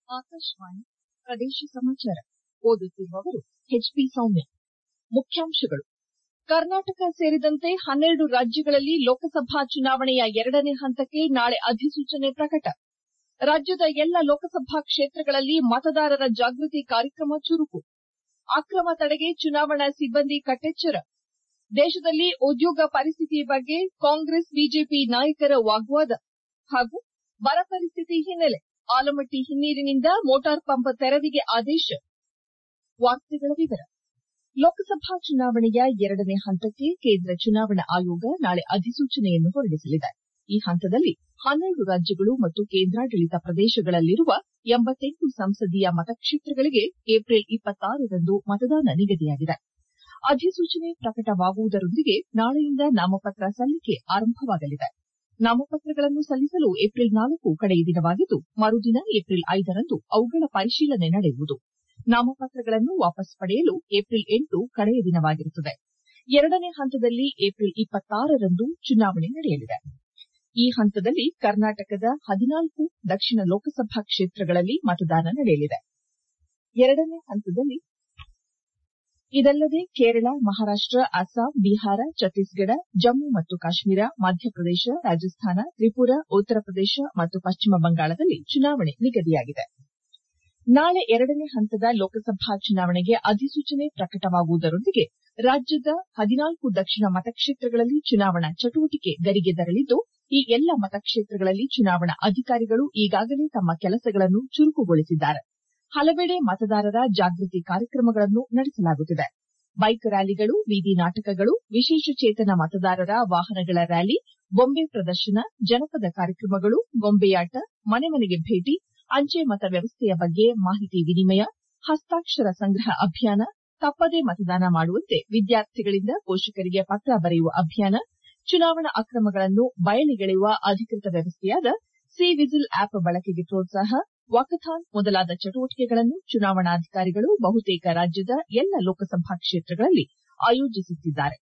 ಆಕಾಶವಾಣಿ ಪ್ರದೇಶ ಸಮಾಚಾರ ಓದುತ್ತಿರುವವರು ಎಚ್ಪಿ ಸೌಮ್ಯ ಮುಖ್ಯಾಂಶಗಳು ಕರ್ನಾಟಕ ಸೇರಿದಂತೆ ಹನ್ನೆರಡು ರಾಜ್ಯಗಳಲ್ಲಿ ಲೋಕಸಭಾ ಚುನಾವಣೆಯ ಎರಡನೇ ಹಂತಕ್ಕೆ ನಾಳೆ ಅಧಿಸೂಚನೆ ಪ್ರಕಟ ರಾಜ್ಯದ ಎಲ್ಲ ಲೋಕಸಭಾ ಕ್ಷೇತ್ರಗಳಲ್ಲಿ ಮತದಾರರ ಜಾಗೃತಿ ಕಾರ್ಯಕ್ರಮ ಚುರುಕು ಅಕ್ರಮ ತಡೆಗೆ ಚುನಾವಣಾ ಸಿಬ್ಬಂದಿ ಕಟ್ಟೆಚ್ಚರ ದೇಶದಲ್ಲಿ ಉದ್ಯೋಗ ಪರಿಸ್ಥಿತಿ ಬಗ್ಗೆ ಕಾಂಗ್ರೆಸ್ ಬಿಜೆಪಿ ನಾಯಕರ ವಾಗ್ವಾದ ಹಾಗೂ ಬರ ಪರಿಸ್ಥಿತಿ ಹಿನ್ನೆಲೆ ಆಲಮಟ್ಟಿ ಹಿನ್ನೀರಿನಿಂದ ಮೋಟಾರ್ ಪಂಪ್ ತೆರವಿಗೆ ಆದೇಶ ಲೋಕಸಭಾ ಚುನಾವಣೆಯ ಎರಡನೇ ಹಂತಕ್ಕೆ ಕೇಂದ್ರ ಚುನಾವಣಾ ಆಯೋಗ ನಾಳೆ ಅಧಿಸೂಚನೆಯನ್ನು ಹೊರಡಿಸಲಿದೆ ಈ ಹಂತದಲ್ಲಿ ಹನ್ನೆರಡು ರಾಜ್ಯಗಳು ಮತ್ತು ಕೇಂದ್ರಾಡಳಿತ ಪ್ರದೇಶಗಳಲ್ಲಿರುವ ಎಂಬತ್ತೆಂಟು ಸಂಸದೀಯ ಮತಕ್ಷೇತ್ರಗಳಿಗೆ ಏಪ್ರಿಲ್ ರಂದು ಮತದಾನ ನಿಗದಿಯಾಗಿದೆ ಅಧಿಸೂಚನೆ ಪ್ರಕಟವಾಗುವುದರೊಂದಿಗೆ ನಾಳೆಯಿಂದ ನಾಮಪತ್ರ ಸಲ್ಲಿಕೆ ಆರಂಭವಾಗಲಿದೆ ನಾಮಪತ್ರಗಳನ್ನು ಸಲ್ಲಿಸಲು ಏಪ್ರಿಲ್ ನಾಲ್ಕು ಕಡೆಯ ದಿನವಾಗಿದ್ದು ಮರುದಿನ ಏಪ್ರಿಲ್ ಐದರಂದು ಅವುಗಳ ಪರಿಶೀಲನೆ ನಡೆಯುವುದು ನಾಮಪತ್ರಗಳನ್ನು ವಾಪಸ್ ಪಡೆಯಲು ಏಪ್ರಿಲ್ ಎಂಟು ಕಡೆಯ ದಿನವಾಗಿರುತ್ತದೆ ಎರಡನೇ ಹಂತದಲ್ಲಿ ಏಪ್ರಿಲ್ ರಂದು ಚುನಾವಣೆ ನಡೆಯಲಿದೆ ಈ ಹಂತದಲ್ಲಿ ಕರ್ನಾಟಕದ ಹದಿನಾಲ್ಕು ದಕ್ಷಿಣ ಲೋಕಸಭಾ ಕ್ಷೇತ್ರಗಳಲ್ಲಿ ಮತದಾನ ನಡೆಯಲಿದೆ ಎರಡನೇ ಹಂತದಲ್ಲಿ ಇದಲ್ಲದೆ ಕೇರಳ ಮಹಾರಾಷ್ಟ ಅಸ್ಸಾಂ ಬಿಹಾರ ಛತ್ತೀಸ್ಗಢ ಜಮ್ಮು ಮತ್ತು ಕಾಶ್ಮೀರ ಮಧ್ಯಪ್ರದೇಶ ರಾಜಸ್ಥಾನ ತ್ರಿಪುರಾ ಉತ್ತರ ಪ್ರದೇಶ ಮತ್ತು ಪಶ್ಚಿಮ ಬಂಗಾಳದಲ್ಲಿ ಚುನಾವಣೆ ನಿಗದಿಯಾಗಿದೆ ನಾಳೆ ಎರಡನೇ ಹಂತದ ಲೋಕಸಭಾ ಚುನಾವಣೆಗೆ ಅಧಿಸೂಚನೆ ಪ್ರಕಟವಾಗುವುದರೊಂದಿಗೆ ರಾಜ್ಯದ ಹದಿನಾಲ್ಕು ದಕ್ಷಿಣ ಮತಕ್ಷೇತ್ರಗಳಲ್ಲಿ ಚುನಾವಣಾ ಚಟುವಟಿಕೆ ಗರಿಗೆದರಲಿದ್ದು ಈ ಎಲ್ಲ ಮತಕ್ಷೇತ್ರಗಳಲ್ಲಿ ಚುನಾವಣಾ ಅಧಿಕಾರಿಗಳು ಈಗಾಗಲೇ ತಮ್ಮ ಕೆಲಸಗಳನ್ನು ಚುರುಕುಗೊಳಿಸಿದ್ದಾರೆ ಹಲವೆಡೆ ಮತದಾರರ ಜಾಗೃತಿ ಕಾರ್ಯಕ್ರಮಗಳನ್ನು ನಡೆಸಲಾಗುತ್ತಿದೆ ಬೈಕ್ ರ್ಯಾಲಿಗಳು ಬೀದಿ ನಾಟಕಗಳು ವಿಶೇಷಚೇತನ ಮತದಾರರ ವಾಹನಗಳ ರ್ಯಾಲಿ ಬೊಂಬೆ ಪ್ರದರ್ಶನ ಜನಪದ ಕಾರ್ಯಕ್ರಮಗಳು ಗೊಂಬೆಯಾಟ ಮನೆ ಮನೆಗೆ ಭೇಟಿ ಅಂಚೆ ಮತ ವ್ಯವಸ್ಥೆಯ ಬಗ್ಗೆ ಮಾಹಿತಿ ವಿನಿಮಯ ಹಸ್ತಾಕ್ಷರ ಸಂಗ್ರಹ ಅಭಿಯಾನ ತಪ್ಪದೇ ಮತದಾನ ಮಾಡುವಂತೆ ವಿದ್ಯಾರ್ಥಿಗಳಿಂದ ಪೋಷಕರಿಗೆ ಪತ್ರ ಬರೆಯುವ ಅಭಿಯಾನ ಚುನಾವಣಾ ಅಕ್ರಮಗಳನ್ನು ಬಯಲಿಗೆಳೆಯುವ ಅಧಿಕೃತ ವ್ಯವಸ್ಥೆಯಾದ ಸಿ ವಿಜಿಲ್ ಆಪ್ ಬಳಕೆಗೆ ಪ್ರೋತ್ಸಾಹ ವಾಕಥಾನ್ ಮೊದಲಾದ ಚಟುವಟಿಕೆಗಳನ್ನು ಚುನಾವಣಾಧಿಕಾರಿಗಳು ಬಹುತೇಕ ರಾಜ್ಯದ ಎಲ್ಲ ಲೋಕಸಭಾ ಕ್ಷೇತ್ರಗಳಲ್ಲಿ ಆಯೋಜಿಸುತ್ತಿದ್ದಾರೆ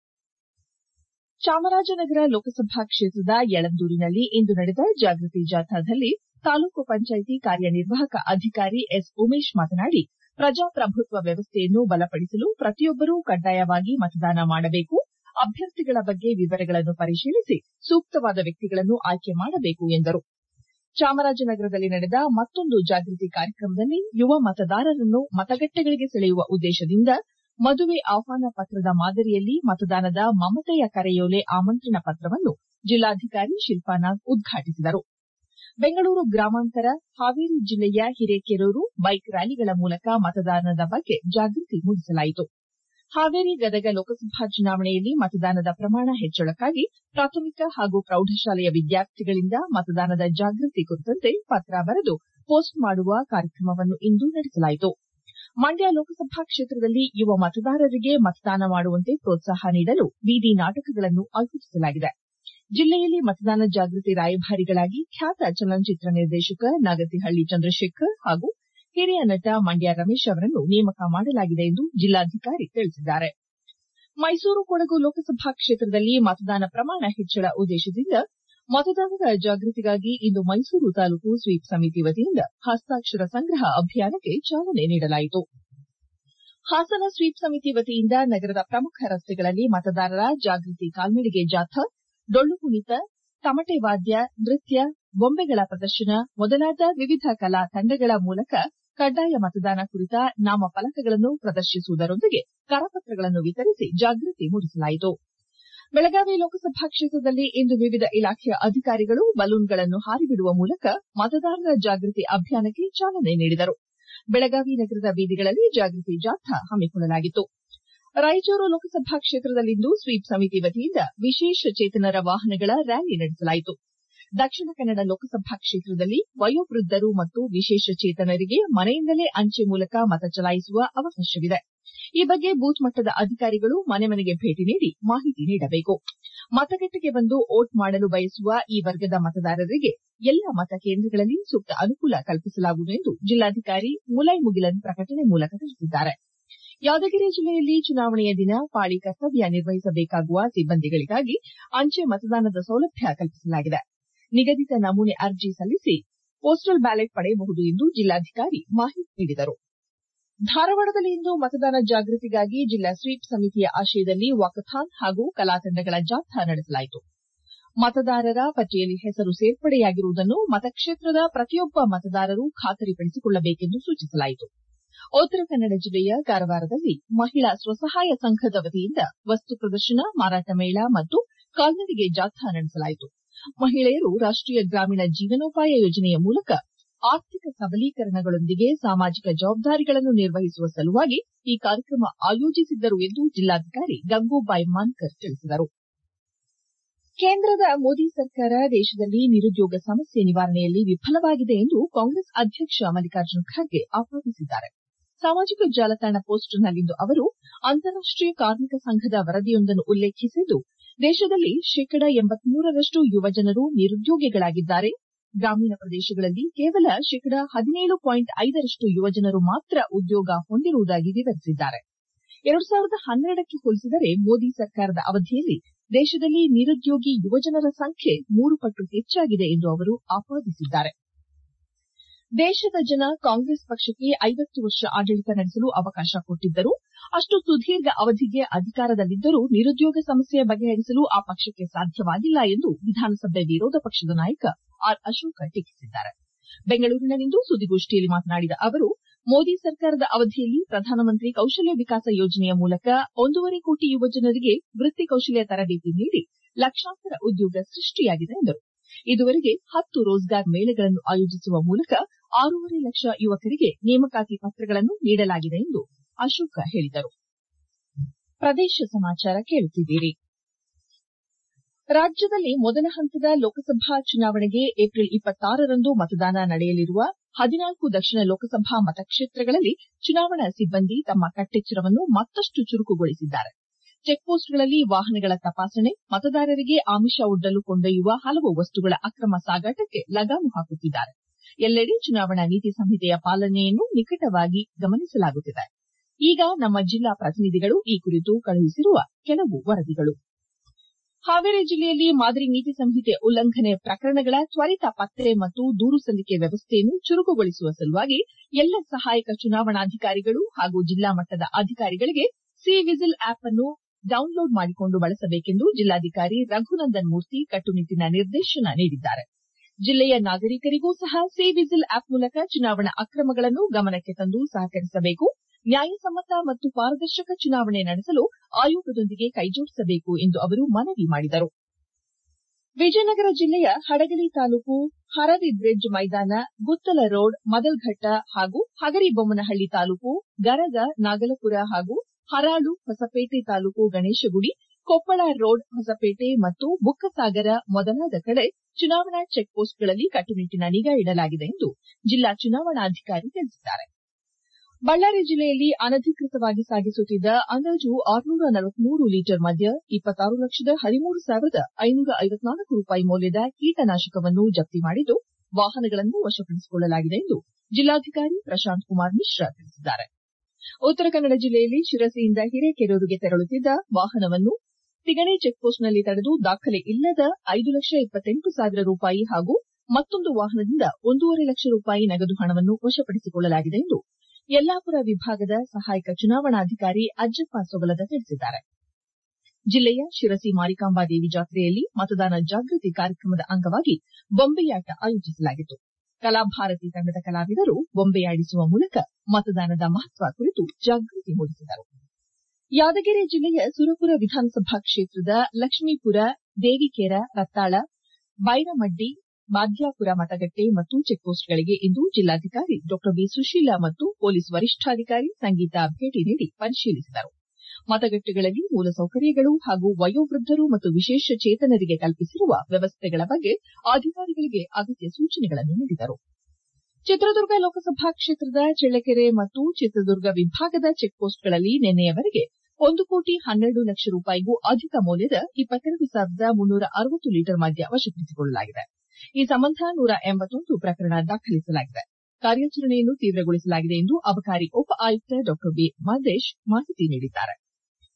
ಚಾಮರಾಜನಗರ ಲೋಕಸಭಾ ಕ್ಷೇತ್ರದ ಯಳಂದೂರಿನಲ್ಲಿ ಇಂದು ನಡೆದ ಜಾಗೃತಿ ಜಾಥಾದಲ್ಲಿ ತಾಲೂಕು ಪಂಚಾಯಿತಿ ಕಾರ್ಯನಿರ್ವಾಹಕ ಅಧಿಕಾರಿ ಎಸ್ ಉಮೇಶ್ ಮಾತನಾಡಿ ಪ್ರಜಾಪ್ರಭುತ್ವ ವ್ಯವಸ್ಥೆಯನ್ನು ಬಲಪಡಿಸಲು ಪ್ರತಿಯೊಬ್ಬರೂ ಕಡ್ಡಾಯವಾಗಿ ಮತದಾನ ಮಾಡಬೇಕು ಅಭ್ಯರ್ಥಿಗಳ ಬಗ್ಗೆ ವಿವರಗಳನ್ನು ಪರಿಶೀಲಿಸಿ ಸೂಕ್ತವಾದ ವ್ಯಕ್ತಿಗಳನ್ನು ಆಯ್ಕೆ ಮಾಡಬೇಕು ಎಂದರು ಚಾಮರಾಜನಗರದಲ್ಲಿ ನಡೆದ ಮತ್ತೊಂದು ಜಾಗೃತಿ ಕಾರ್ಯಕ್ರಮದಲ್ಲಿ ಯುವ ಮತದಾರರನ್ನು ಮತಗಟ್ಟೆಗಳಿಗೆ ಸೆಳೆಯುವ ಉದ್ದೇಶದಿಂದ ಮದುವೆ ಆಹ್ವಾನ ಪತ್ರದ ಮಾದರಿಯಲ್ಲಿ ಮತದಾನದ ಮಮತೆಯ ಕರೆಯೋಲೆ ಆಮಂತ್ರಣ ಪತ್ರವನ್ನು ಜಿಲ್ಲಾಧಿಕಾರಿ ಶಿಲ್ಪಾ ನಾಗ್ ಉದ್ಘಾಟಿಸಿದರು ಬೆಂಗಳೂರು ಗ್ರಾಮಾಂತರ ಹಾವೇರಿ ಜಿಲ್ಲೆಯ ಹಿರೇಕೆರೂರು ಬೈಕ್ ರ್ಯಾಲಿಗಳ ಮೂಲಕ ಮತದಾನದ ಬಗ್ಗೆ ಜಾಗೃತಿ ಮೂಡಿಸಲಾಯಿತು ಹಾವೇರಿ ಗದಗ ಲೋಕಸಭಾ ಚುನಾವಣೆಯಲ್ಲಿ ಮತದಾನದ ಪ್ರಮಾಣ ಹೆಚ್ಚಳಕ್ಕಾಗಿ ಪ್ರಾಥಮಿಕ ಹಾಗೂ ಪ್ರೌಢಶಾಲೆಯ ವಿದ್ಯಾರ್ಥಿಗಳಿಂದ ಮತದಾನದ ಜಾಗೃತಿ ಕುರಿತಂತೆ ಪತ್ರ ಬರೆದು ಪೋಸ್ಟ್ ಮಾಡುವ ಕಾರ್ಯಕ್ರಮವನ್ನು ಇಂದು ನಡೆಸಲಾಯಿತು ಮಂಡ್ಯ ಲೋಕಸಭಾ ಕ್ಷೇತ್ರದಲ್ಲಿ ಯುವ ಮತದಾರರಿಗೆ ಮತದಾನ ಮಾಡುವಂತೆ ಪ್ರೋತ್ಸಾಹ ನೀಡಲು ಬೀದಿ ನಾಟಕಗಳನ್ನು ಆಯೋಜಿಸಲಾಗಿದೆ ಜಿಲ್ಲೆಯಲ್ಲಿ ಮತದಾನ ಜಾಗೃತಿ ರಾಯಭಾರಿಗಳಾಗಿ ಖ್ಯಾತ ಚಲನಚಿತ್ರ ನಿರ್ದೇಶಕ ನಾಗತಿಹಳ್ಳಿ ಚಂದ್ರಶೇಖರ್ ಹಾಗೂ ಹಿರಿಯ ನಟ ಮಂಡ್ಯ ರಮೇಶ್ ಅವರನ್ನು ನೇಮಕ ಮಾಡಲಾಗಿದೆ ಎಂದು ಜಿಲ್ಲಾಧಿಕಾರಿ ತಿಳಿಸಿದ್ದಾರೆ ಮೈಸೂರು ಕೊಡಗು ಲೋಕಸಭಾ ಕ್ಷೇತ್ರದಲ್ಲಿ ಮತದಾನ ಪ್ರಮಾಣ ಹೆಚ್ಚಳ ಉದ್ದೇಶದಿಂದ ಮತದಾರರ ಜಾಗೃತಿಗಾಗಿ ಇಂದು ಮೈಸೂರು ತಾಲೂಕು ಸ್ವೀಪ್ ಸಮಿತಿ ವತಿಯಿಂದ ಹಸ್ತಾಕ್ಷರ ಸಂಗ್ರಹ ಅಭಿಯಾನಕ್ಕೆ ಚಾಲನೆ ನೀಡಲಾಯಿತು ಹಾಸನ ಸ್ವೀಪ್ ಸಮಿತಿ ವತಿಯಿಂದ ನಗರದ ಪ್ರಮುಖ ರಸ್ತೆಗಳಲ್ಲಿ ಮತದಾರರ ಜಾಗೃತಿ ಕಾಲ್ನಡಿಗೆ ಜಾಥಾ ಡೊಳ್ಳು ಕುಣಿತ ತಮಟೆ ವಾದ್ಯ ನೃತ್ಯ ಬೊಂಬೆಗಳ ಪ್ರದರ್ಶನ ಮೊದಲಾದ ವಿವಿಧ ಕಲಾ ತಂಡಗಳ ಮೂಲಕ ಕಡ್ಡಾಯ ಮತದಾನ ಕುರಿತ ನಾಮಫಲಕಗಳನ್ನು ಪ್ರದರ್ಶಿಸುವುದರೊಂದಿಗೆ ಕರಪತ್ರಗಳನ್ನು ವಿತರಿಸಿ ಜಾಗೃತಿ ಮೂಡಿಸಲಾಯಿತು ಬೆಳಗಾವಿ ಲೋಕಸಭಾ ಕ್ಷೇತ್ರದಲ್ಲಿ ಇಂದು ವಿವಿಧ ಇಲಾಖೆಯ ಅಧಿಕಾರಿಗಳು ಬಲೂನ್ಗಳನ್ನು ಹಾರಿಬಿಡುವ ಮೂಲಕ ಮತದಾರರ ಜಾಗೃತಿ ಅಭಿಯಾನಕ್ಕೆ ಚಾಲನೆ ನೀಡಿದರು ಬೆಳಗಾವಿ ನಗರದ ಬೀದಿಗಳಲ್ಲಿ ಜಾಗೃತಿ ಜಾಥಾ ಹಮ್ಮಿಕೊಳ್ಳಲಾಗಿತ್ತು ರಾಯಚೂರು ಲೋಕಸಭಾ ಕ್ಷೇತ್ರದಲ್ಲಿಂದು ಸ್ವೀಪ್ ಸಮಿತಿ ವತಿಯಿಂದ ವಿಶೇಷ ಚೇತನರ ವಾಹನಗಳ ರ್ಯಾಲಿ ನಡೆಸಲಾಯಿತು ದಕ್ಷಿಣ ಕನ್ನಡ ಲೋಕಸಭಾ ಕ್ಷೇತ್ರದಲ್ಲಿ ವಯೋವೃದ್ಧರು ಮತ್ತು ವಿಶೇಷ ಚೇತನರಿಗೆ ಮನೆಯಿಂದಲೇ ಅಂಚೆ ಮೂಲಕ ಮತ ಚಲಾಯಿಸುವ ಅವಕಾಶವಿದೆ ಈ ಬಗ್ಗೆ ಬೂತ್ ಮಟ್ಟದ ಅಧಿಕಾರಿಗಳು ಮನೆ ಮನೆಗೆ ಭೇಟಿ ನೀಡಿ ಮಾಹಿತಿ ನೀಡಬೇಕು ಮತಗಟ್ಟೆಗೆ ಬಂದು ವೋಟ್ ಮಾಡಲು ಬಯಸುವ ಈ ವರ್ಗದ ಮತದಾರರಿಗೆ ಎಲ್ಲಾ ಮತಕೇಂದ್ರಗಳಲ್ಲಿ ಸೂಕ್ತ ಅನುಕೂಲ ಕಲ್ಪಿಸಲಾಗುವುದು ಎಂದು ಜಿಲ್ಲಾಧಿಕಾರಿ ಮುಲೈ ಮುಗಿಲನ್ ಪ್ರಕಟಣೆ ಮೂಲಕ ತಿಳಿಸಿದ್ದಾರೆ ಯಾದಗಿರಿ ಜಿಲ್ಲೆಯಲ್ಲಿ ಚುನಾವಣೆಯ ದಿನ ಪಾಳಿ ಕರ್ತವ್ಯ ನಿರ್ವಹಿಸಬೇಕಾಗುವ ಸಿಬ್ಬಂದಿಗಳಿಗಾಗಿ ಅಂಚೆ ಮತದಾನದ ಸೌಲಭ್ಯ ಕಲ್ಪಿಸಲಾಗಿದೆ ನಿಗದಿತ ನಮೂನೆ ಅರ್ಜಿ ಸಲ್ಲಿಸಿ ಪೋಸ್ಟಲ್ ಬ್ಯಾಲೆಟ್ ಪಡೆಯಬಹುದು ಎಂದು ಜಿಲ್ಲಾಧಿಕಾರಿ ಮಾಹಿತಿ ನೀಡಿದರು ಧಾರವಾಡದಲ್ಲಿ ಇಂದು ಮತದಾನ ಜಾಗೃತಿಗಾಗಿ ಜಿಲ್ಲಾ ಸ್ವೀಪ್ ಸಮಿತಿಯ ಆಶ್ರಯದಲ್ಲಿ ವಾಕಥಾನ್ ಹಾಗೂ ಕಲಾ ತಂಡಗಳ ಜಾಥಾ ನಡೆಸಲಾಯಿತು ಮತದಾರರ ಪಟ್ಟಿಯಲ್ಲಿ ಹೆಸರು ಸೇರ್ಪಡೆಯಾಗಿರುವುದನ್ನು ಮತಕ್ಷೇತ್ರದ ಪ್ರತಿಯೊಬ್ಬ ಮತದಾರರು ಖಾತರಿಪಡಿಸಿಕೊಳ್ಳಬೇಕೆಂದು ಸೂಚಿಸಲಾಯಿತು ಉತ್ತರ ಕನ್ನಡ ಜಿಲ್ಲೆಯ ಕಾರವಾರದಲ್ಲಿ ಮಹಿಳಾ ಸ್ವಸಹಾಯ ಸಂಘದ ವತಿಯಿಂದ ವಸ್ತು ಪ್ರದರ್ಶನ ಮಾರಾಟ ಮೇಳ ಮತ್ತು ಕಾಲ್ನಡಿಗೆ ಜಾಥಾ ನಡೆಸಲಾಯಿತು ಮಹಿಳೆಯರು ರಾಷ್ಟೀಯ ಗ್ರಾಮೀಣ ಜೀವನೋಪಾಯ ಯೋಜನೆಯ ಮೂಲಕ ಆರ್ಥಿಕ ಸಬಲೀಕರಣಗಳೊಂದಿಗೆ ಸಾಮಾಜಿಕ ಜವಾಬ್ದಾರಿಗಳನ್ನು ನಿರ್ವಹಿಸುವ ಸಲುವಾಗಿ ಈ ಕಾರ್ಯಕ್ರಮ ಆಯೋಜಿಸಿದ್ದರು ಎಂದು ಜಿಲ್ಲಾಧಿಕಾರಿ ಗಂಗೂಬಾಯಿ ಮಾನ್ಕರ್ ತಿಳಿಸಿದರು ಕೇಂದ್ರದ ಮೋದಿ ಸರ್ಕಾರ ದೇಶದಲ್ಲಿ ನಿರುದ್ಯೋಗ ಸಮಸ್ಯೆ ನಿವಾರಣೆಯಲ್ಲಿ ವಿಫಲವಾಗಿದೆ ಎಂದು ಕಾಂಗ್ರೆಸ್ ಅಧ್ಯಕ್ಷ ಮಲ್ಲಿಕಾರ್ಜುನ ಖರ್ಗೆ ಆಪಾದಿಸಿದ್ದಾರೆ ಸಾಮಾಜಿಕ ಜಾಲತಾಣ ಪೋಸ್ಟ್ನಲ್ಲಿಂದು ಅವರು ಅಂತಾರಾಷ್ಟೀಯ ಕಾರ್ಮಿಕ ಸಂಘದ ವರದಿಯೊಂದನ್ನು ಉಲ್ಲೇಖಿಸಿದ್ದು ದೇಶದಲ್ಲಿ ಶೇಕಡ ಎಂಬತ್ಮೂರರಷ್ಟು ಯುವಜನರು ನಿರುದ್ಯೋಗಿಗಳಾಗಿದ್ದಾರೆ ಗ್ರಾಮೀಣ ಪ್ರದೇಶಗಳಲ್ಲಿ ಕೇವಲ ಶೇಕಡ ಹದಿನೇಳು ಪಾಯಿಂಟ್ ಐದರಷ್ಟು ಯುವಜನರು ಮಾತ್ರ ಉದ್ಯೋಗ ಹೊಂದಿರುವುದಾಗಿ ವಿವರಿಸಿದ್ದಾರೆ ಎರಡು ಸಾವಿರದ ಹನ್ನೆರಡಕ್ಕೆ ಹೋಲಿಸಿದರೆ ಮೋದಿ ಸರ್ಕಾರದ ಅವಧಿಯಲ್ಲಿ ದೇಶದಲ್ಲಿ ನಿರುದ್ಯೋಗಿ ಯುವಜನರ ಸಂಖ್ಯೆ ಮೂರು ಪಟ್ಟು ಹೆಚ್ಚಾಗಿದೆ ಎಂದು ಅವರು ಆಪಾದಿಸಿದ್ದಾರೆ ದೇಶದ ಜನ ಕಾಂಗ್ರೆಸ್ ಪಕ್ಷಕ್ಕೆ ಐವತ್ತು ವರ್ಷ ಆಡಳಿತ ನಡೆಸಲು ಅವಕಾಶ ಕೊಟ್ಟಿದ್ದರು ಅಷ್ಟು ಸುದೀರ್ಘ ಅವಧಿಗೆ ಅಧಿಕಾರದಲ್ಲಿದ್ದರೂ ನಿರುದ್ಯೋಗ ಸಮಸ್ಯೆ ಬಗೆಹರಿಸಲು ಆ ಪಕ್ಷಕ್ಕೆ ಸಾಧ್ಯವಾಗಿಲ್ಲ ಎಂದು ವಿಧಾನಸಭೆ ವಿರೋಧ ಪಕ್ಷದ ನಾಯಕ ಆರ್ ಅಶೋಕ ಟೀಕಿಸಿದ್ದಾರೆ ಬೆಂಗಳೂರಿನಲ್ಲಿಂದು ಸುದ್ದಿಗೋಷ್ಠಿಯಲ್ಲಿ ಮಾತನಾಡಿದ ಅವರು ಮೋದಿ ಸರ್ಕಾರದ ಅವಧಿಯಲ್ಲಿ ಪ್ರಧಾನಮಂತ್ರಿ ಕೌಶಲ್ಯ ವಿಕಾಸ ಯೋಜನೆಯ ಮೂಲಕ ಒಂದೂವರೆ ಕೋಟಿ ಯುವಜನರಿಗೆ ವೃತ್ತಿ ಕೌಶಲ್ಯ ತರಬೇತಿ ನೀಡಿ ಲಕ್ಷಾಂತರ ಉದ್ಯೋಗ ಸೃಷ್ಟಿಯಾಗಿದೆ ಎಂದರು ಇದುವರೆಗೆ ಹತ್ತು ರೋಜ್ಗಾರ್ ಮೇಳಗಳನ್ನು ಆಯೋಜಿಸುವ ಮೂಲಕ ಆರೂವರೆ ಲಕ್ಷ ಯುವಕರಿಗೆ ನೇಮಕಾತಿ ಪತ್ರಗಳನ್ನು ನೀಡಲಾಗಿದೆ ಎಂದು ಅಶೋಕ ಹೇಳಿದರು ಪ್ರದೇಶ ಸಮಾಚಾರ ಕೇಳುತ್ತಿದ್ದೀರಿ ರಾಜ್ಯದಲ್ಲಿ ಮೊದಲ ಹಂತದ ಲೋಕಸಭಾ ಚುನಾವಣೆಗೆ ಏಪ್ರಿಲ್ ಇಪ್ಪತ್ತಾರರಂದು ಮತದಾನ ನಡೆಯಲಿರುವ ಹದಿನಾಲ್ಕು ದಕ್ಷಿಣ ಲೋಕಸಭಾ ಮತಕ್ಷೇತ್ರಗಳಲ್ಲಿ ಚುನಾವಣಾ ಸಿಬ್ಬಂದಿ ತಮ್ಮ ಕಟ್ಟೆಚ್ಚರವನ್ನು ಮತ್ತಷ್ಟು ಚುರುಕುಗೊಳಿಸಿದ್ದಾರೆ ಚೆಕ್ಪೋಸ್ಟ್ಗಳಲ್ಲಿ ವಾಹನಗಳ ತಪಾಸಣೆ ಮತದಾರರಿಗೆ ಆಮಿಷ ಒಡ್ಡಲು ಕೊಂಡೊಯ್ಯುವ ಹಲವು ವಸ್ತುಗಳ ಅಕ್ರಮ ಸಾಗಾಟಕ್ಕೆ ಲಗಾಮು ಹಾಕುತ್ತಿದ್ದಾರೆ ಎಲ್ಲೆಡೆ ಚುನಾವಣಾ ನೀತಿ ಸಂಹಿತೆಯ ಪಾಲನೆಯನ್ನು ನಿಕಟವಾಗಿ ಗಮನಿಸಲಾಗುತ್ತಿದೆ ಈಗ ನಮ್ಮ ಜಿಲ್ಲಾ ಪ್ರತಿನಿಧಿಗಳು ಈ ಕುರಿತು ಕಳುಹಿಸಿರುವ ಕೆಲವು ವರದಿಗಳು ಹಾವೇರಿ ಜಿಲ್ಲೆಯಲ್ಲಿ ಮಾದರಿ ನೀತಿ ಸಂಹಿತೆ ಉಲ್ಲಂಘನೆ ಪ್ರಕರಣಗಳ ತ್ವರಿತ ಪತ್ತೆ ಮತ್ತು ದೂರು ಸಲ್ಲಿಕೆ ವ್ಯವಸ್ಥೆಯನ್ನು ಚುರುಕುಗೊಳಿಸುವ ಸಲುವಾಗಿ ಎಲ್ಲ ಸಹಾಯಕ ಚುನಾವಣಾಧಿಕಾರಿಗಳು ಹಾಗೂ ಜಿಲ್ಲಾ ಮಟ್ಟದ ಅಧಿಕಾರಿಗಳಿಗೆ ಸಿ ವಿಜಿಲ್ ಆಪ್ ಅನ್ನು ಡೌನ್ಲೋಡ್ ಮಾಡಿಕೊಂಡು ಬಳಸಬೇಕೆಂದು ಜಿಲ್ಲಾಧಿಕಾರಿ ರಘುನಂದನ್ ಮೂರ್ತಿ ಕಟ್ಟುನಿಟ್ಟಿನ ನಿರ್ದೇಶನ ನೀಡಿದ್ದಾರೆ ಜಿಲ್ಲೆಯ ನಾಗರಿಕರಿಗೂ ಸಹ ಸಿ ವಿಜಿಲ್ ಆಪ್ ಮೂಲಕ ಚುನಾವಣಾ ಅಕ್ರಮಗಳನ್ನು ಗಮನಕ್ಕೆ ತಂದು ಸಹಕರಿಸಬೇಕು ನ್ಯಾಯಸಮ್ಮತ ಮತ್ತು ಪಾರದರ್ಶಕ ಚುನಾವಣೆ ನಡೆಸಲು ಆಯೋಗದೊಂದಿಗೆ ಕೈಜೋಡಿಸಬೇಕು ಎಂದು ಅವರು ಮನವಿ ಮಾಡಿದರು ವಿಜಯನಗರ ಜಿಲ್ಲೆಯ ಹಡಗಲಿ ತಾಲೂಕು ಹರವಿ ಬ್ರಿಡ್ಜ್ ಮೈದಾನ ಗುತ್ತಲ ರೋಡ್ ಮದಲ್ಘಟ್ಟ ಹಾಗೂ ಹಗರಿಬೊಮ್ಮನಹಳ್ಳಿ ತಾಲೂಕು ಗರಗ ನಾಗಲಪುರ ಹಾಗೂ ಹರಾಳು ಹೊಸಪೇಟೆ ತಾಲೂಕು ಗಣೇಶಗುಡಿ ಕೊಪ್ಪಳ ರೋಡ್ ಹೊಸಪೇಟೆ ಮತ್ತು ಬುಕ್ಕಸಾಗರ ಮೊದಲಾದ ಕಡೆ ಚುನಾವಣಾ ಚೆಕ್ಪೋಸ್ಟ್ಗಳಲ್ಲಿ ಕಟ್ಟುನಿಟ್ಟಿನ ನಿಗಾ ಇಡಲಾಗಿದೆ ಎಂದು ಜಿಲ್ಲಾ ಚುನಾವಣಾಧಿಕಾರಿ ತಿಳಿಸಿದ್ದಾರೆ ಬಳ್ಳಾರಿ ಜಿಲ್ಲೆಯಲ್ಲಿ ಅನಧಿಕೃತವಾಗಿ ಸಾಗಿಸುತ್ತಿದ್ದ ಅಂದಾಜು ಆರುನೂರ ನಲವತ್ಮೂರು ಲೀಟರ್ ಮದ್ಯ ಇಪ್ಪತ್ತಾರು ಲಕ್ಷದ ಹದಿಮೂರು ಸಾವಿರದ ಐನೂರ ಐವತ್ನಾಲ್ಕು ರೂಪಾಯಿ ಮೌಲ್ಯದ ಕೀಟನಾಶಕವನ್ನು ಜಪ್ತಿ ಮಾಡಿದ್ದು ವಾಹನಗಳನ್ನು ವಶಪಡಿಸಿಕೊಳ್ಳಲಾಗಿದೆ ಎಂದು ಜಿಲ್ಲಾಧಿಕಾರಿ ಪ್ರಶಾಂತ್ ಕುಮಾರ್ ಮಿಶ್ರಾ ತಿಳಿಸಿದ್ದಾರೆ ಉತ್ತರ ಕನ್ನಡ ಜಿಲ್ಲೆಯಲ್ಲಿ ಶಿರಸಿಯಿಂದ ಹಿರೇಕೆರೂರಿಗೆ ತೆರಳುತ್ತಿದ್ದ ವಾಹನವನ್ನು ತಿಗಣೆ ಚೆಕ್ಪೋಸ್ಟ್ನಲ್ಲಿ ತಡೆದು ದಾಖಲೆ ಇಲ್ಲದ ಐದು ಲಕ್ಷ ಇಪ್ಪತ್ತೆಂಟು ಸಾವಿರ ರೂಪಾಯಿ ಹಾಗೂ ಮತ್ತೊಂದು ವಾಹನದಿಂದ ಒಂದೂವರೆ ಲಕ್ಷ ರೂಪಾಯಿ ನಗದು ಹಣವನ್ನು ವಶಪಡಿಸಿಕೊಳ್ಳಲಾಗಿದೆ ಎಂದು ಯಲ್ಲಾಪುರ ವಿಭಾಗದ ಸಹಾಯಕ ಚುನಾವಣಾಧಿಕಾರಿ ಅಜ್ಜಪ್ಪ ಸೊಗಲದ ತಿಳಿಸಿದ್ದಾರೆ ಜಿಲ್ಲೆಯ ಶಿರಸಿ ಮಾರಿಕಾಂಬಾ ದೇವಿ ಜಾತ್ರೆಯಲ್ಲಿ ಮತದಾನ ಜಾಗೃತಿ ಕಾರ್ಯಕ್ರಮದ ಅಂಗವಾಗಿ ಬೊಂಬೆಯಾಟ ಆಯೋಜಿಸಲಾಗಿತ್ತು ಕಲಾಭಾರತಿ ತಂಡದ ಕಲಾವಿದರು ಬೊಂಬೆಯಾಡಿಸುವ ಮೂಲಕ ಮತದಾನದ ಮಹತ್ವ ಕುರಿತು ಜಾಗೃತಿ ಮೂಡಿಸಿದರು ಯಾದಗಿರಿ ಜಿಲ್ಲೆಯ ಸುರಪುರ ವಿಧಾನಸಭಾ ಕ್ಷೇತ್ರದ ಲಕ್ಷ್ಮೀಪುರ ದೇವಿಕೇರ ರತ್ತಾಳ ಬೈರಮಡ್ಡಿ ಬಾದ್ಯಾಪುರ ಮತಗಟ್ಟೆ ಮತ್ತು ಚೆಕ್ಪೋಸ್ಟ್ಗಳಿಗೆ ಇಂದು ಜಿಲ್ಲಾಧಿಕಾರಿ ಡಾ ಬಿ ಸುಶೀಲಾ ಮತ್ತು ಪೊಲೀಸ್ ವರಿಷ್ಠಾಧಿಕಾರಿ ಸಂಗೀತಾ ಭೇಟಿ ನೀಡಿ ಪರಿಶೀಲಿಸಿದರು ಮತಗಟ್ಟೆಗಳಲ್ಲಿ ಮೂಲಸೌಕರ್ಯಗಳು ಹಾಗೂ ವಯೋವೃದ್ಧರು ಮತ್ತು ವಿಶೇಷ ಚೇತನರಿಗೆ ಕಲ್ಪಿಸಿರುವ ವ್ಯವಸ್ಥೆಗಳ ಬಗ್ಗೆ ಅಧಿಕಾರಿಗಳಿಗೆ ಅಗತ್ಯ ಸೂಚನೆಗಳನ್ನು ನೀಡಿದರು ಚಿತ್ರದುರ್ಗ ಲೋಕಸಭಾ ಕ್ಷೇತ್ರದ ಚಳ್ಳಕೆರೆ ಮತ್ತು ಚಿತ್ರದುರ್ಗ ವಿಭಾಗದ ಚೆಕ್ಪೋಸ್ಟ್ಗಳಲ್ಲಿ ನಿನ್ನೆಯವರೆಗೆ ಒಂದು ಕೋಟಿ ಹನ್ನೆರಡು ಲಕ್ಷ ರೂಪಾಯಿಗೂ ಅಧಿಕ ಮೌಲ್ಯದ ಇಪ್ಪತ್ತೆರಡು ಸಾವಿರದ ಮುನ್ನೂರ ಅರವತ್ತು ಲೀಟರ್ ಮದ್ಯ ವಶಪಡಿಸಿಕೊಳ್ಳಲಾಗಿದೆ ಈ ಸಂಬಂಧ ನೂರ ಎಂಬತ್ತೊಂದು ಪ್ರಕರಣ ದಾಖಲಿಸಲಾಗಿದೆ ಕಾರ್ಯಾಚರಣೆಯನ್ನು ತೀವ್ರಗೊಳಿಸಲಾಗಿದೆ ಎಂದು ಅಬಕಾರಿ ಉಪ ಆಯುಕ್ತ ಡಾ ಬಿ ಮಾದೇಶ್ ಮಾಹಿತಿ ನೀಡಿದ್ದಾರೆ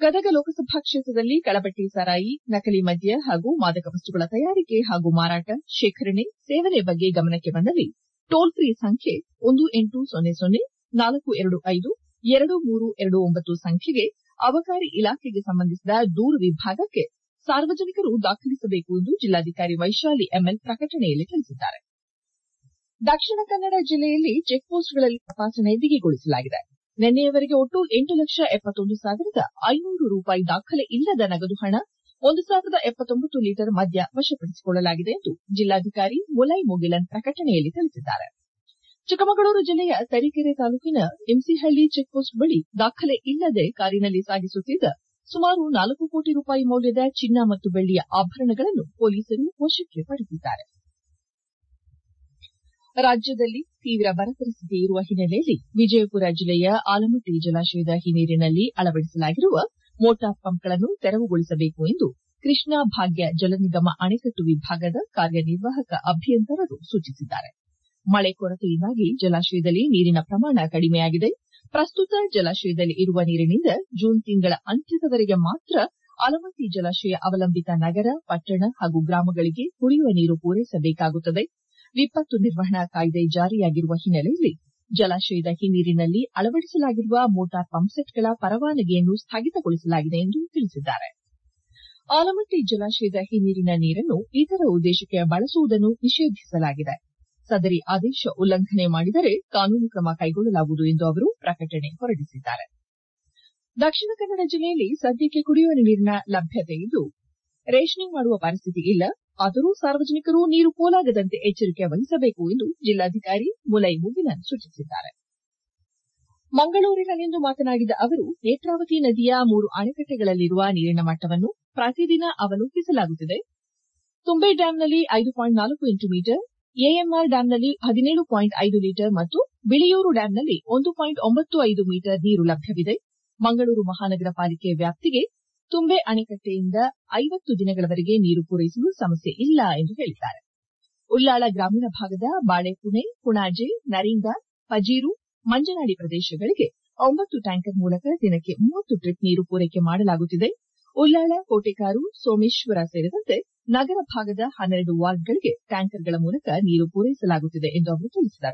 ಗದಗ ಲೋಕಸಭಾ ಕ್ಷೇತ್ರದಲ್ಲಿ ಕಳಬಟ್ಟಿ ಸಾರಾಯಿ ನಕಲಿ ಮದ್ಯ ಹಾಗೂ ಮಾದಕ ವಸ್ತುಗಳ ತಯಾರಿಕೆ ಹಾಗೂ ಮಾರಾಟ ಶೇಖರಣೆ ಸೇವನೆ ಬಗ್ಗೆ ಗಮನಕ್ಕೆ ಬಂದಲ್ಲಿ ಟೋಲ್ ಫ್ರೀ ಸಂಖ್ಯೆ ಒಂದು ಎಂಟು ಸೊನ್ನೆ ಸೊನ್ನೆ ನಾಲ್ಕು ಎರಡು ಐದು ಎರಡು ಮೂರು ಎರಡು ಒಂಬತ್ತು ಸಂಖ್ಯೆಗೆ ಅಬಕಾರಿ ಇಲಾಖೆಗೆ ಸಂಬಂಧಿಸಿದ ದೂರು ವಿಭಾಗಕ್ಕೆ ಸಾರ್ವಜನಿಕರು ದಾಖಲಿಸಬೇಕು ಎಂದು ಜಿಲ್ಲಾಧಿಕಾರಿ ವೈಶಾಲಿ ಎಂಎಲ್ ಪ್ರಕಟಣೆಯಲ್ಲಿ ತಿಳಿಸಿದ್ದಾರೆ ದಕ್ಷಿಣ ಕನ್ನಡ ಜಿಲ್ಲೆಯಲ್ಲಿ ಚೆಕ್ಪೋಸ್ಟ್ಗಳಲ್ಲಿ ತಪಾಸಣೆ ಬಿಗಿಗೊಳಿಸಲಾಗಿದೆ ನಿನ್ನೆಯವರೆಗೆ ಒಟ್ಟು ಎಂಟು ಲಕ್ಷ ಎಪ್ಪತ್ತೊಂದು ಸಾವಿರದ ಐನೂರು ರೂಪಾಯಿ ದಾಖಲೆ ಇಲ್ಲದ ನಗದು ಹಣ ಒಂದು ಸಾವಿರದ ಎಪ್ಪತ್ತೊಂಬತ್ತು ಲೀಟರ್ ಮದ್ಯ ವಶಪಡಿಸಿಕೊಳ್ಳಲಾಗಿದೆ ಎಂದು ಜಿಲ್ಲಾಧಿಕಾರಿ ಮುಲೈ ಮುಗಿಲನ್ ಪ್ರಕಟಣೆಯಲ್ಲಿ ತಿಳಿಸಿದ್ದಾರೆ ಚಿಕ್ಕಮಗಳೂರು ಜಿಲ್ಲೆಯ ತರೀಕೆರೆ ತಾಲೂಕಿನ ಇಂಸಿಹಳ್ಳಿ ಚೆಕ್ಪೋಸ್ಟ್ ಬಳಿ ದಾಖಲೆ ಇಲ್ಲದೆ ಕಾರಿನಲ್ಲಿ ಸಾಗಿಸುತ್ತಿದ್ದ ಸುಮಾರು ನಾಲ್ಕು ಕೋಟಿ ರೂಪಾಯಿ ಮೌಲ್ಯದ ಚಿನ್ನ ಮತ್ತು ಬೆಳ್ಳಿಯ ಆಭರಣಗಳನ್ನು ಪೊಲೀಸರು ವಶಕ್ಕೆ ಪಡೆದಿದ್ದಾರೆ ರಾಜ್ಯದಲ್ಲಿ ತೀವ್ರ ಬರ ಪರಿಸ್ಥಿತಿ ಇರುವ ಹಿನ್ನೆಲೆಯಲ್ಲಿ ವಿಜಯಪುರ ಜಿಲ್ಲೆಯ ಆಲಮಟ್ಟಿ ಜಲಾಶಯದ ಹಿನ್ನೀರಿನಲ್ಲಿ ಅಳವಡಿಸಲಾಗಿರುವ ಮೋಟಾರ್ ಪಂಪ್ಗಳನ್ನು ತೆರವುಗೊಳಿಸಬೇಕು ಎಂದು ಕೃಷ್ಣಾ ಭಾಗ್ಯ ಜಲನಿಗಮ ಅಣೆಕಟ್ಟು ವಿಭಾಗದ ಕಾರ್ಯನಿರ್ವಾಹಕ ಅಭಿಯಂತರರು ಸೂಚಿಸಿದ್ದಾರೆ ಮಳೆ ಕೊರತೆಯಿಂದಾಗಿ ಜಲಾಶಯದಲ್ಲಿ ನೀರಿನ ಪ್ರಮಾಣ ಕಡಿಮೆಯಾಗಿದೆ ಪ್ರಸ್ತುತ ಜಲಾಶಯದಲ್ಲಿ ಇರುವ ನೀರಿನಿಂದ ಜೂನ್ ತಿಂಗಳ ಅಂತ್ಯದವರೆಗೆ ಮಾತ್ರ ಆಲಮಟ್ಟಿ ಜಲಾಶಯ ಅವಲಂಬಿತ ನಗರ ಪಟ್ಟಣ ಹಾಗೂ ಗ್ರಾಮಗಳಿಗೆ ಕುಡಿಯುವ ನೀರು ಪೂರೈಸಬೇಕಾಗುತ್ತದೆ ವಿಪತ್ತು ನಿರ್ವಹಣಾ ಕಾಯ್ದೆ ಜಾರಿಯಾಗಿರುವ ಹಿನ್ನೆಲೆಯಲ್ಲಿ ಜಲಾಶಯದ ಹಿನ್ನೀರಿನಲ್ಲಿ ಅಳವಡಿಸಲಾಗಿರುವ ಮೋಟಾರ್ ಪಂಪ್ಸೆಟ್ಗಳ ಪರವಾನಗಿಯನ್ನು ಸ್ಥಗಿತಗೊಳಿಸಲಾಗಿದೆ ಎಂದು ತಿಳಿಸಿದ್ದಾರೆ ಆಲಮಟ್ಟಿ ಜಲಾಶಯದ ಹಿನ್ನೀರಿನ ನೀರನ್ನು ಇತರ ಉದ್ದೇಶಕ್ಕೆ ಬಳಸುವುದನ್ನು ನಿಷೇಧಿಸಲಾಗಿದೆ ಸದರಿ ಆದೇಶ ಉಲ್ಲಂಘನೆ ಮಾಡಿದರೆ ಕಾನೂನು ಕ್ರಮ ಕೈಗೊಳ್ಳಲಾಗುವುದು ಎಂದು ಅವರು ಪ್ರಕಟಣೆ ಹೊರಡಿಸಿದ್ದಾರೆ ದಕ್ಷಿಣ ಕನ್ನಡ ಜಿಲ್ಲೆಯಲ್ಲಿ ಸದ್ಯಕ್ಕೆ ಕುಡಿಯುವ ನೀರಿನ ಲಭ್ಯತೆ ಇದ್ದು ರೇಷನಿಂಗ್ ಮಾಡುವ ಪರಿಸ್ಥಿತಿ ಇಲ್ಲ ಆದರೂ ಸಾರ್ವಜನಿಕರು ನೀರು ಪೋಲಾಗದಂತೆ ಎಚ್ಚರಿಕೆ ವಹಿಸಬೇಕು ಎಂದು ಜಿಲ್ಲಾಧಿಕಾರಿ ಮುಲೈ ಮುಗಿಲನ್ ಸೂಚಿಸಿದ್ದಾರೆ ಮಂಗಳೂರಿನಲ್ಲಿಂದು ಮಾತನಾಡಿದ ಅವರು ನೇತ್ರಾವತಿ ನದಿಯ ಮೂರು ಅಣೆಕಟ್ಟೆಗಳಲ್ಲಿರುವ ನೀರಿನ ಮಟ್ಟವನ್ನು ಪ್ರತಿದಿನ ಅವಲೋಕಿಸಲಾಗುತ್ತಿದೆ ತುಂಬೆ ಡ್ಯಾಂನಲ್ಲಿ ಐದು ಪಾಯಿಂಟ್ ನಾಲ್ಕು ಎಂಟು ಮೀಟರ್ ಎಎಂಆರ್ ಡ್ಯಾಂನಲ್ಲಿ ಹದಿನೇಳು ಪಾಯಿಂಟ್ ಐದು ಲೀಟರ್ ಮತ್ತು ಬಿಳಿಯೂರು ಡ್ಯಾಂನಲ್ಲಿ ಒಂದು ಪಾಯಿಂಟ್ ಒಂಬತ್ತು ಐದು ಮೀಟರ್ ನೀರು ಲಭ್ಯವಿದೆ ಮಂಗಳೂರು ಮಹಾನಗರ ಪಾಲಿಕೆ ವ್ಯಾಪ್ತಿಗೆ ತುಂಬೆ ಅಣೆಕಟ್ಟೆಯಿಂದ ಐವತ್ತು ದಿನಗಳವರೆಗೆ ನೀರು ಪೂರೈಸಲು ಸಮಸ್ಯೆ ಇಲ್ಲ ಎಂದು ಹೇಳಿದ್ದಾರೆ ಉಳ್ಳಾಳ ಗ್ರಾಮೀಣ ಭಾಗದ ಬಾಳೆಪುಣೆ ಪುಣಾಜೆ ನರಿಂಗ ಪಜೀರು ಮಂಜನಾಡಿ ಪ್ರದೇಶಗಳಿಗೆ ಒಂಬತ್ತು ಟ್ಯಾಂಕರ್ ಮೂಲಕ ದಿನಕ್ಕೆ ಮೂವತ್ತು ಟ್ರಿಪ್ ನೀರು ಪೂರೈಕೆ ಮಾಡಲಾಗುತ್ತಿದೆ ಉಳ್ಳಾಳ ಕೋಟೆಕಾರು ಸೋಮೇಶ್ವರ ಸೇರಿದಂತೆ ನಗರ ಭಾಗದ ಹನ್ನೆರಡು ವಾರ್ಡ್ಗಳಿಗೆ ಟ್ಯಾಂಕರ್ಗಳ ಮೂಲಕ ನೀರು ಪೂರೈಸಲಾಗುತ್ತಿದೆ ಎಂದು ಅವರು ತಿಳಿಸಿದರು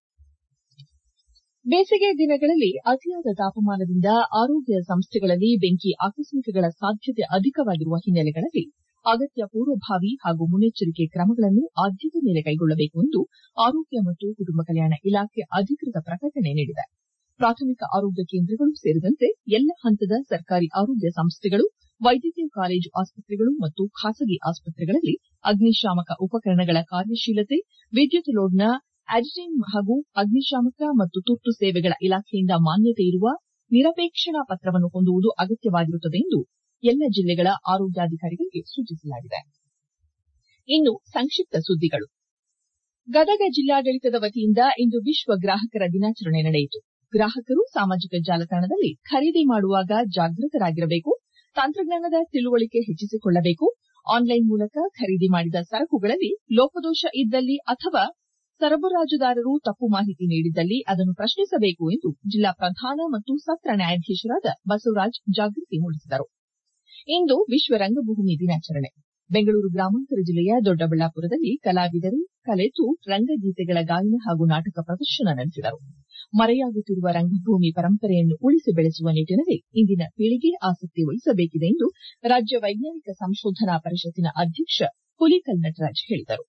ಬೇಸಿಗೆ ದಿನಗಳಲ್ಲಿ ಅತಿಯಾದ ತಾಪಮಾನದಿಂದ ಆರೋಗ್ಯ ಸಂಸ್ಥೆಗಳಲ್ಲಿ ಬೆಂಕಿ ಆಕಸ್ಮಿಕಗಳ ಸಾಧ್ಯತೆ ಅಧಿಕವಾಗಿರುವ ಹಿನ್ನೆಲೆಗಳಲ್ಲಿ ಅಗತ್ಯ ಪೂರ್ವಭಾವಿ ಹಾಗೂ ಮುನ್ನೆಚ್ಚರಿಕೆ ಕ್ರಮಗಳನ್ನು ಆದ್ಯತೆ ಮೇಲೆ ಕೈಗೊಳ್ಳಬೇಕು ಎಂದು ಆರೋಗ್ಯ ಮತ್ತು ಕುಟುಂಬ ಕಲ್ಯಾಣ ಇಲಾಖೆ ಅಧಿಕೃತ ಪ್ರಕಟಣೆ ನೀಡಿದೆ ಪ್ರಾಥಮಿಕ ಆರೋಗ್ಯ ಕೇಂದ್ರಗಳು ಸೇರಿದಂತೆ ಎಲ್ಲ ಹಂತದ ಸರ್ಕಾರಿ ಆರೋಗ್ಯ ಸಂಸ್ಥೆಗಳು ವೈದ್ಯಕೀಯ ಕಾಲೇಜು ಆಸ್ಪತ್ರೆಗಳು ಮತ್ತು ಖಾಸಗಿ ಆಸ್ಪತ್ರೆಗಳಲ್ಲಿ ಅಗ್ನಿಶಾಮಕ ಉಪಕರಣಗಳ ಕಾರ್ಯಶೀಲತೆ ವಿದ್ಯುತ್ ಲೋಡ್ನ ಅಜಿಟೇನ್ ಹಾಗೂ ಅಗ್ನಿಶಾಮಕ ಮತ್ತು ತುರ್ತು ಸೇವೆಗಳ ಇಲಾಖೆಯಿಂದ ಮಾನ್ಯತೆ ಇರುವ ನಿರಪೇಕ್ಷಣಾ ಪತ್ರವನ್ನು ಹೊಂದುವುದು ಅಗತ್ಯವಾಗಿರುತ್ತದೆ ಎಂದು ಎಲ್ಲ ಜಿಲ್ಲೆಗಳ ಆರೋಗ್ಯಾಧಿಕಾರಿಗಳಿಗೆ ಸೂಚಿಸಲಾಗಿದೆ ಇನ್ನು ಸಂಕ್ಷಿಪ್ತ ಸುದ್ದಿಗಳು ಗದಗ ಜಿಲ್ಲಾಡಳಿತದ ವತಿಯಿಂದ ಇಂದು ವಿಶ್ವ ಗ್ರಾಹಕರ ದಿನಾಚರಣೆ ನಡೆಯಿತು ಗ್ರಾಹಕರು ಸಾಮಾಜಿಕ ಜಾಲತಾಣದಲ್ಲಿ ಖರೀದಿ ಮಾಡುವಾಗ ಜಾಗೃತರಾಗಿರಬೇಕು ತಂತ್ರಜ್ಞಾನದ ತಿಳುವಳಿಕೆ ಹೆಚ್ಚಿಸಿಕೊಳ್ಳಬೇಕು ಆನ್ಲೈನ್ ಮೂಲಕ ಖರೀದಿ ಮಾಡಿದ ಸರಕುಗಳಲ್ಲಿ ಲೋಪದೋಷ ಇದ್ದಲ್ಲಿ ಅಥವಾ ಸರಬರಾಜುದಾರರು ತಪ್ಪು ಮಾಹಿತಿ ನೀಡಿದ್ದಲ್ಲಿ ಅದನ್ನು ಪ್ರಶ್ನಿಸಬೇಕು ಎಂದು ಜಿಲ್ಲಾ ಪ್ರಧಾನ ಮತ್ತು ಸತ್ರ ನ್ಯಾಯಾಧೀಶರಾದ ಬಸವರಾಜ್ ಜಾಗೃತಿ ಮೂಡಿಸಿದರು ಇಂದು ವಿಶ್ವ ರಂಗಭೂಮಿ ದಿನಾಚರಣೆ ಬೆಂಗಳೂರು ಗ್ರಾಮಾಂತರ ಜಿಲ್ಲೆಯ ದೊಡ್ಡಬಳ್ಳಾಪುರದಲ್ಲಿ ಕಲಾವಿದರು ಕಲೆತು ರಂಗಗೀತೆಗಳ ಗಾಯನ ಹಾಗೂ ನಾಟಕ ಪ್ರದರ್ಶನ ನಡೆಸಿದರು ಮರೆಯಾಗುತ್ತಿರುವ ರಂಗಭೂಮಿ ಪರಂಪರೆಯನ್ನು ಉಳಿಸಿ ಬೆಳೆಸುವ ನಿಟ್ಟಿನಲ್ಲಿ ಇಂದಿನ ಪೀಳಿಗೆ ಆಸಕ್ತಿ ವಹಿಸಬೇಕಿದೆ ಎಂದು ರಾಜ್ಯ ವೈಜ್ಞಾನಿಕ ಸಂಶೋಧನಾ ಪರಿಷತ್ತಿನ ಅಧ್ಯಕ್ಷ ಹುಲಿಕಲ್ ನಟರಾಜ್ ಹೇಳಿದರು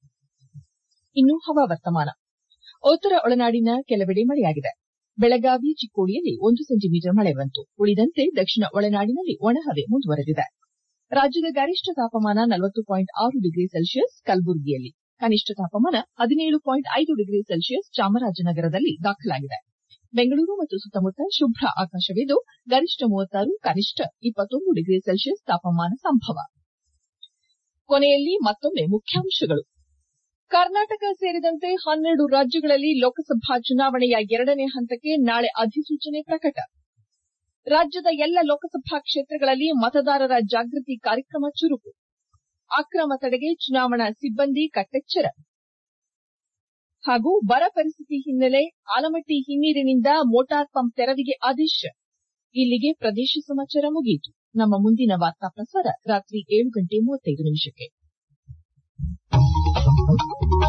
ಇನ್ನು ಹವಾವರ್ತಮಾನ ಉತ್ತರ ಒಳನಾಡಿನ ಕೆಲವೆಡೆ ಮಳೆಯಾಗಿದೆ ಬೆಳಗಾವಿ ಚಿಕ್ಕೋಡಿಯಲ್ಲಿ ಒಂದು ಸೆಂಟಿಮೀಟರ್ ಮಳೆ ಬಂತು ಉಳಿದಂತೆ ದಕ್ಷಿಣ ಒಳನಾಡಿನಲ್ಲಿ ಒಣಹವೆ ಮುಂದುವರೆದಿದೆ ರಾಜ್ಯದ ಗರಿಷ್ಠ ತಾಪಮಾನ ನಲವತ್ತು ಪಾಯಿಂಟ್ ಆರು ಡಿಗ್ರಿ ಸೆಲ್ಸಿಯಸ್ ಕಲಬುರಗಿಯಲ್ಲಿ ಕನಿಷ್ಠ ತಾಪಮಾನ ಹದಿನೇಳು ಪಾಯಿಂಟ್ ಐದು ಡಿಗ್ರಿ ಸೆಲ್ಸಿಯಸ್ ಚಾಮರಾಜನಗರದಲ್ಲಿ ದಾಖಲಾಗಿದೆ ಬೆಂಗಳೂರು ಮತ್ತು ಸುತ್ತಮುತ್ತ ಶುಭ್ರ ಆಕಾಶವಿದ್ದು ಗರಿಷ್ಠ ಮೂವತ್ತಾರು ಕನಿಷ್ಠ ಇಪ್ಪತ್ತೊಂದು ಡಿಗ್ರಿ ಸೆಲ್ಸಿಯಸ್ ತಾಪಮಾನ ಸಂಭವ ಕೊನೆಯಲ್ಲಿ ಮತ್ತೊಮ್ಮೆ ಮುಖ್ಯಾಂಶಗಳು ಕರ್ನಾಟಕ ಸೇರಿದಂತೆ ಹನ್ನೆರಡು ರಾಜ್ಯಗಳಲ್ಲಿ ಲೋಕಸಭಾ ಚುನಾವಣೆಯ ಎರಡನೇ ಹಂತಕ್ಕೆ ನಾಳೆ ಅಧಿಸೂಚನೆ ಪ್ರಕಟ ರಾಜ್ಯದ ಎಲ್ಲ ಲೋಕಸಭಾ ಕ್ಷೇತ್ರಗಳಲ್ಲಿ ಮತದಾರರ ಜಾಗೃತಿ ಕಾರ್ಯಕ್ರಮ ಚುರುಕು ಅಕ್ರಮ ತಡೆಗೆ ಚುನಾವಣಾ ಸಿಬ್ಬಂದಿ ಕಟ್ಟೆಚ್ಚರ ಹಾಗೂ ಬರ ಪರಿಸ್ಥಿತಿ ಹಿನ್ನೆಲೆ ಆಲಮಟ್ಟಿ ಹಿನ್ನೀರಿನಿಂದ ಮೋಟಾರ್ ಪಂಪ್ ತೆರವಿಗೆ ಆದೇಶ ಇಲ್ಲಿಗೆ ಪ್ರದೇಶ ಸಮಾಚಾರ ಮುಗಿಯಿತು ನಮ್ಮ ಮುಂದಿನ ವಾರ್ತಾ ಪ್ರಸಾರ ರಾತ್ರಿ ಏಳು ಗಂಟೆ ಮೂವತ್ತೈದು ನಿಮಿಷಕ್ಕೆ